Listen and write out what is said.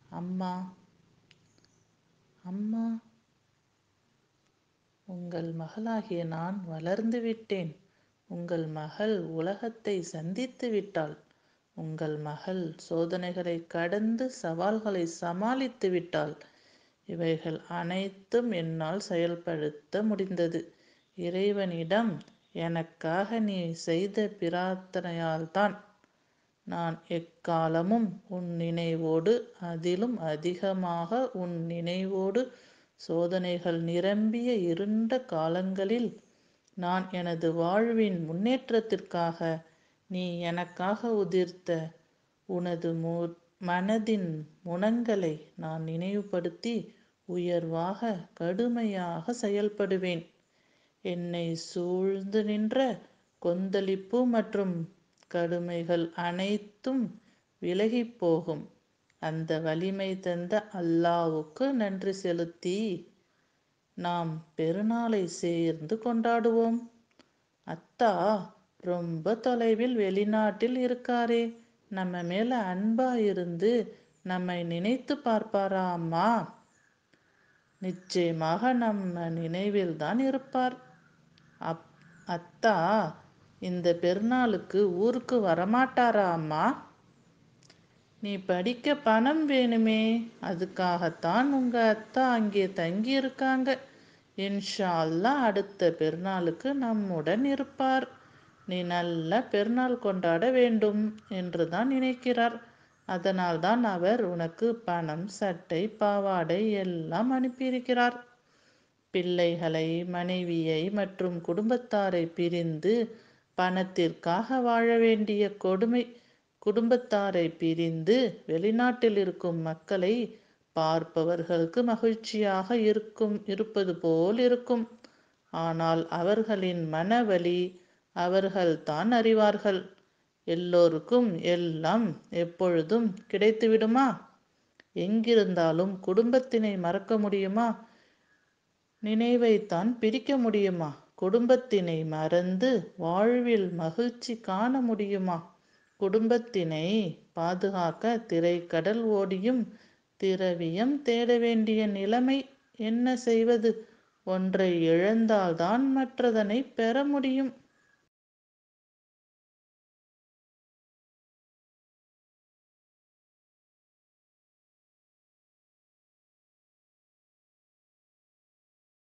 அம்மா அம்மா உங்கள் மகளாகிய நான் வளர்ந்து விட்டேன் உங்கள் மகள் உலகத்தை சந்தித்து விட்டாள் உங்கள் மகள் சோதனைகளை கடந்து சவால்களை சமாளித்து விட்டாள் இவைகள் அனைத்தும் என்னால் செயல்படுத்த முடிந்தது இறைவனிடம் எனக்காக நீ செய்த பிரார்த்தனையால்தான் நான் எக்காலமும் உன் நினைவோடு அதிலும் அதிகமாக உன் நினைவோடு சோதனைகள் நிரம்பிய இருண்ட காலங்களில் நான் எனது வாழ்வின் முன்னேற்றத்திற்காக நீ எனக்காக உதிர்த்த உனது மு மனதின் முனங்களை நான் நினைவுபடுத்தி உயர்வாக கடுமையாக செயல்படுவேன் என்னை சூழ்ந்து நின்ற கொந்தளிப்பு மற்றும் கடுமைகள் அனைத்தும் விலகிப் போகும் அந்த வலிமை தந்த அல்லாவுக்கு நன்றி செலுத்தி நாம் பெருநாளை சேர்ந்து கொண்டாடுவோம் அத்தா ரொம்ப தொலைவில் வெளிநாட்டில் இருக்காரே நம்ம மேல அன்பா இருந்து நம்மை நினைத்து பார்ப்பாரா அம்மா நிச்சயமாக நம்ம நினைவில் தான் இருப்பார் அப் அத்தா இந்த பெருநாளுக்கு ஊருக்கு வரமாட்டாரா அம்மா நீ படிக்க பணம் வேணுமே அதுக்காகத்தான் உங்க அத்தா அங்கே தங்கி இருக்காங்க இன்ஷா அல்லாஹ் அடுத்த பெருநாளுக்கு நம்முடன் இருப்பார் நீ நல்ல பெருநாள் கொண்டாட வேண்டும் என்று தான் நினைக்கிறார் அதனால்தான் அவர் உனக்கு பணம் சட்டை பாவாடை எல்லாம் அனுப்பியிருக்கிறார் பிள்ளைகளை மனைவியை மற்றும் குடும்பத்தாரை பிரிந்து பணத்திற்காக வாழ வேண்டிய கொடுமை குடும்பத்தாரை பிரிந்து வெளிநாட்டில் இருக்கும் மக்களை பார்ப்பவர்களுக்கு மகிழ்ச்சியாக இருக்கும் இருப்பது போல் இருக்கும் ஆனால் அவர்களின் மனவலி அவர்கள்தான் அறிவார்கள் எல்லோருக்கும் எல்லாம் எப்பொழுதும் கிடைத்துவிடுமா எங்கிருந்தாலும் குடும்பத்தினை மறக்க முடியுமா நினைவைத்தான் பிரிக்க முடியுமா குடும்பத்தினை மறந்து வாழ்வில் மகிழ்ச்சி காண முடியுமா குடும்பத்தினை பாதுகாக்க திரைக்கடல் ஓடியும் திரவியம் தேட வேண்டிய நிலைமை என்ன செய்வது ஒன்றை இழந்தால்தான் மற்றதனை பெற முடியும்